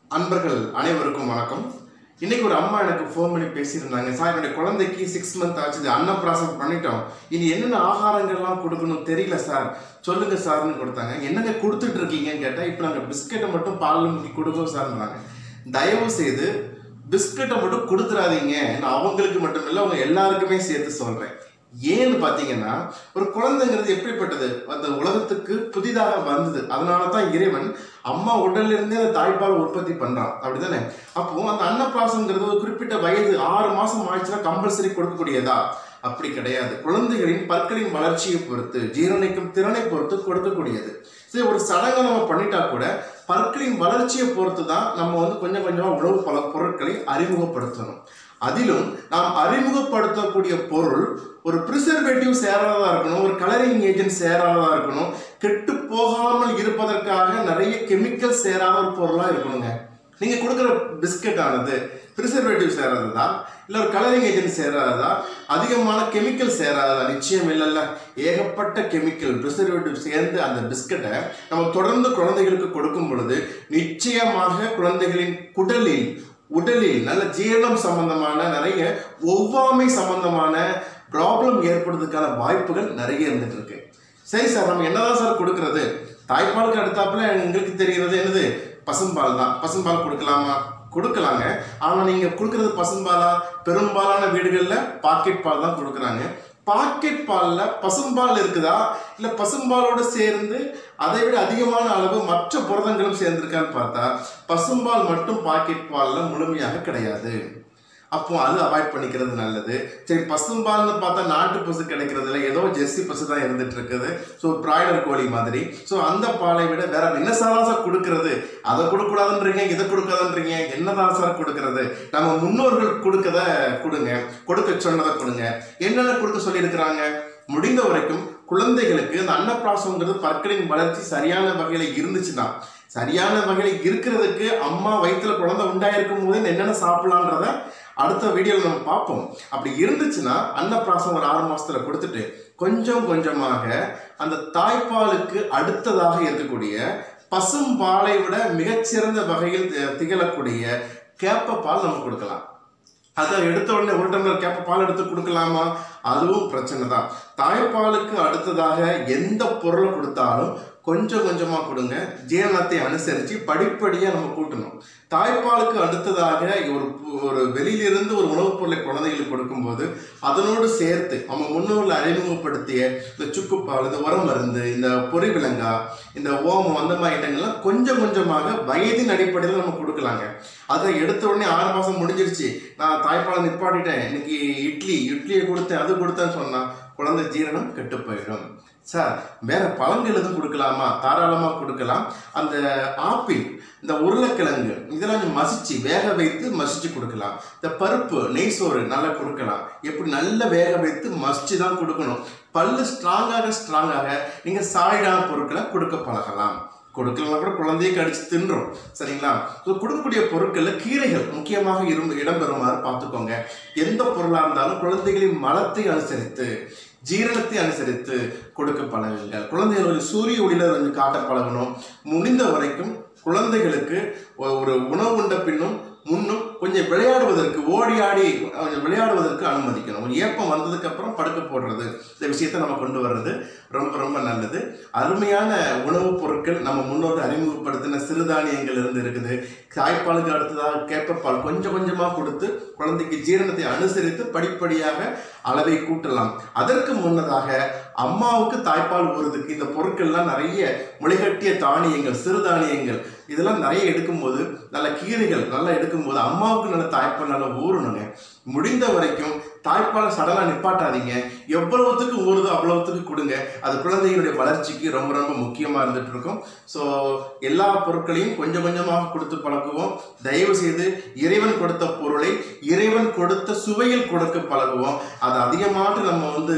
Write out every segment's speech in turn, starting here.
அன்பர்கள் அனைவருக்கும் வணக்கம் இன்னைக்கு ஒரு அம்மா எனக்கு ஃபோன் பண்ணி பேசியிருந்தாங்க சார் என்னுடைய குழந்தைக்கு சிக்ஸ் மந்த் ஆச்சு இது அன்னப்பிராசம் பண்ணிட்டோம் இனி என்னென்ன ஆகாரங்கள்லாம் கொடுக்கணும் தெரியல சார் சொல்லுங்க சார்னு கொடுத்தாங்க என்னங்க கொடுத்துட்டு இருக்கீங்கன்னு கேட்டால் இப்போ நாங்கள் பிஸ்கெட்டை மட்டும் பாலில் முக்கி கொடுக்கோம் சார்ன்றாங்க தயவு செய்து பிஸ்கட்டை மட்டும் கொடுத்துறாதீங்க நான் அவங்களுக்கு மட்டும் இல்லை அவங்க எல்லாருக்குமே சேர்த்து சொல்கிறேன் ஏன்னு பார்த்தீங்கன்னா ஒரு குழந்தைங்கிறது எப்படிப்பட்டது அந்த உலகத்துக்கு புதிதாக வந்தது அதனால தான் இறைவன் அம்மா உடல்ல இருந்தே அந்த தாய்ப்பால் உற்பத்தி பண்றான் அப்படிதானே அப்போ அந்த அன்னப்பிராசம்ங்கிறது ஒரு குறிப்பிட்ட வயது ஆறு மாசம் ஆயிடுச்சுன்னா கம்பல்சரி கொடுக்கக்கூடியதா அப்படி கிடையாது குழந்தைகளின் பற்களின் வளர்ச்சியை பொறுத்து ஜீரணிக்கும் திறனை பொறுத்து கொடுக்கக்கூடியது சரி ஒரு சடங்கை நம்ம பண்ணிட்டா கூட பற்களின் வளர்ச்சியை பொறுத்து தான் நம்ம வந்து கொஞ்சம் கொஞ்சமாக உணவு பல பொருட்களை அறிமுகப்படுத்தணும் அதிலும் நாம் அறிமுகப்படுத்தக்கூடிய பொருள் ஒரு ப்ரிசர்வேட்டிவ் சேராததா இருக்கணும் ஒரு கலரிங் ஏஜென்ட் சேராததா இருக்கணும் கெட்டு போகாமல் இருப்பதற்காக நிறைய கெமிக்கல் சேராத ஒரு பொருளாக இருக்கணுங்க நீங்க கொடுக்குற பிஸ்கட் ஆனது ப்ரிசர்வேட்டிவ் சேராததா இல்லை ஒரு கலரிங் ஏஜென்ட் சேராததா அதிகமான கெமிக்கல் சேராததா நிச்சயம் இல்லைல்ல ஏகப்பட்ட கெமிக்கல் ப்ரிசர்வேட்டிவ் சேர்ந்து அந்த பிஸ்கட்டை நம்ம தொடர்ந்து குழந்தைகளுக்கு கொடுக்கும் பொழுது நிச்சயமாக குழந்தைகளின் குடலில் உடலில் நல்ல ஜீரணம் சம்பந்தமான நிறைய ஒவ்வாமை சம்பந்தமான ப்ராப்ளம் ஏற்படுறதுக்கான வாய்ப்புகள் நிறைய இருந்துட்டு இருக்கு சரி சார் நம்ம என்னதான் சார் கொடுக்கறது தாய்ப்பாலுக்கு அடுத்தாப்புல எங்களுக்கு தெரிகிறது என்னது பசும்பால் தான் பசும்பால் கொடுக்கலாமா கொடுக்கலாங்க ஆனால் நீங்கள் கொடுக்கறது பசும்பாலா பெரும்பாலான வீடுகளில் பாக்கெட் பால் தான் கொடுக்குறாங்க பாக்கெட் பாலில் பசும்பால் இருக்குதா இல்லை பசும்பாலோடு சேர்ந்து அதை விட அதிகமான அளவு மற்ற புரதங்களும் சேர்ந்திருக்கான்னு பார்த்தா பசும்பால் மட்டும் பாக்கெட் பாலில் முழுமையாக கிடையாது அப்போ அது அவாய்ட் பண்ணிக்கிறது நல்லது சரி பசும்பால்னு பார்த்தா நாட்டு பசு கிடைக்கிறதுல ஏதோ ஜெர்சி பசு தான் இருந்துட்டு இருக்குது ஸோ பிராய்லர் கோழி மாதிரி ஸோ அந்த பாலை விட வேற என்ன சாரா சார் கொடுக்கறது அதை கொடுக்கூடாதுன்றீங்க இதை கொடுக்காதுன்றீங்க என்னதான் சார் கொடுக்கறது நம்ம முன்னோர்கள் கொடுக்கத கொடுங்க கொடுக்க சொன்னதை கொடுங்க என்னென்ன கொடுக்க சொல்லியிருக்கிறாங்க முடிந்த வரைக்கும் குழந்தைகளுக்கு அந்த அன்னப்பிராசம்ங்கிறது பற்களின் வளர்ச்சி சரியான வகையில் இருந்துச்சுன்னா சரியான வகையில் இருக்கிறதுக்கு அம்மா வயிற்றுல குழந்தை உண்டாயிருக்கும் போது என்னென்ன சாப்பிடலான்றத அடுத்த வீடியோவில் நம்ம பார்ப்போம் அப்படி இருந்துச்சுன்னா அன்னப்பிராசம் ஒரு ஆறு மாசத்துல கொடுத்துட்டு கொஞ்சம் கொஞ்சமாக அந்த தாய்ப்பாலுக்கு அடுத்ததாக இருக்கக்கூடிய பசும்பாலை விட மிகச்சிறந்த வகையில் தி- திகழக்கூடிய கேப்ப பால் நம்ம கொடுக்கலாம் அதை எடுத்த உடனே ஒரு டம்ளர் கேப்ப பால் எடுத்து கொடுக்கலாமா அதுவும் பிரச்சனை தான் தாய்ப்பாலுக்கு அடுத்ததாக எந்த பொருளை கொடுத்தாலும் கொஞ்சம் கொஞ்சமாக கொடுங்க ஜீரணத்தை அனுசரித்து படிப்படியாக நம்ம கூட்டணும் தாய்ப்பாலுக்கு அடுத்ததாக ஒரு ஒரு வெளியிலிருந்து ஒரு உணவுப் பொருளை குழந்தைகளுக்கு கொடுக்கும்போது அதனோடு சேர்த்து நம்ம முன்னோர்கள் அறிமுகப்படுத்திய இந்த சுக்குப்பால் இந்த உரம் மருந்து இந்த பொறி விலங்கா இந்த ஓமம் அந்த மாதிரி ஐட்டங்கள்லாம் கொஞ்சம் கொஞ்சமாக வயதின் அடிப்படையில் நம்ம கொடுக்கலாங்க அதை எடுத்த உடனே ஆறு மாதம் முடிஞ்சிருச்சு நான் தாய்ப்பாலை நிப்பாட்டிட்டேன் இன்னைக்கு இட்லி இட்லியை கொடுத்தேன் அது கொடுத்தேன்னு சொன்னா குழந்தை ஜீரணம் கெட்டு போயிடும் சார் வேற பழங்கள் எதுவும் கொடுக்கலாமா தாராளமாக கொடுக்கலாம் அந்த ஆப்பிள் இந்த உருளைக்கிழங்கு இதெல்லாம் கொஞ்சம் மசிச்சு வேக வைத்து மசிச்சு கொடுக்கலாம் இந்த பருப்பு நெய் சோறு நல்லா கொடுக்கலாம் எப்படி நல்லா வேக வைத்து மசிச்சு தான் கொடுக்கணும் பல்லு ஸ்ட்ராங்காக ஸ்ட்ராங்காக நீங்கள் சாலிடான பொருட்களை கொடுக்க பழகலாம் கொடுக்கலாம் கூட குழந்தையை கடிச்சு தின்றோம் சரிங்களா ஸோ கொடுக்கக்கூடிய பொருட்களில் கீரைகள் முக்கியமாக இரும் இடம்பெறுமாறு பார்த்துக்கோங்க எந்த பொருளாக இருந்தாலும் குழந்தைகளின் மலத்தை அனுசரித்து ஜீரணத்தை அனுசரித்து கொடுக்க பழகுங்க குழந்தைகளுடைய சூரிய ஒளியில வந்து காட்ட பழகணும் முடிந்த வரைக்கும் குழந்தைகளுக்கு ஒ- ஒரு உணவு உண்ட பின்னும் முன்னும் கொஞ்சம் விளையாடுவதற்கு ஓடி ஆடி கொஞ்சம் விளையாடுவதற்கு அனுமதிக்கணும் ஒரு ஏப்பம் வந்ததுக்கு அப்புறம் படுக்க போடுறது இந்த விஷயத்தை நம்ம கொண்டு வர்றது ரொம்ப ரொம்ப நல்லது அருமையான உணவுப் பொருட்கள் நம்ம முன்னோர் அறிமுகப்படுத்தின சிறுதானியங்கள் இருந்து இருக்குது தாய்ப்பாலுக்கு அடுத்ததாக கேப்பப்பால் கொஞ்சம் கொஞ்சமாக கொடுத்து குழந்தைக்கு ஜீரணத்தை அனுசரித்து படிப்படியாக அளவை கூட்டலாம் அதற்கு முன்னதாக அம்மாவுக்கு தாய்ப்பால் ஊறுறதுக்கு இந்த பொருட்கள்லாம் நிறைய முளைகட்டிய தானியங்கள் சிறுதானியங்கள் இதெல்லாம் நிறைய எடுக்கும்போது நல்ல கீரைகள் நல்லா எடுக்கும்போது அம்மாவுக்கு நல்ல தாய்ப்பால் நல்லா ஊறணுங்க முடிந்த வரைக்கும் தாய்ப்பாலை சடனாக நிப்பாட்டாதீங்க எவ்வளவுத்துக்கு ஊறுதோ அவ்வளவுத்துக்கு கொடுங்க அது குழந்தைகளுடைய வளர்ச்சிக்கு ரொம்ப ரொம்ப முக்கியமாக இருந்துட்டு இருக்கும் ஸோ எல்லா பொருட்களையும் கொஞ்சம் கொஞ்சமாக கொடுத்து பழகுவோம் தயவு செய்து இறைவன் கொடுத்த பொருளை இறைவன் கொடுத்த சுவையில் கொடுக்க பழகுவோம் அது அதிகமாக நம்ம வந்து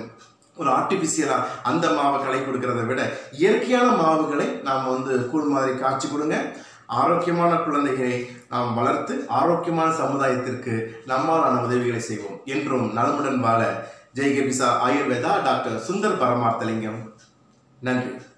ஒரு ஆர்டிஃபிஷியலாக அந்த மாவை களை கொடுக்கறத விட இயற்கையான மாவுகளை நாம் வந்து கூழ் மாதிரி காய்ச்சி கொடுங்க ஆரோக்கியமான குழந்தைகளை நாம் வளர்த்து ஆரோக்கியமான சமுதாயத்திற்கு நம்மாலான உதவிகளை செய்வோம் என்றும் நலமுடன் வாழ ஜெய்கபிசா ஆயுர்வேதா டாக்டர் சுந்தர் பரமார்த்தலிங்கம் நன்றி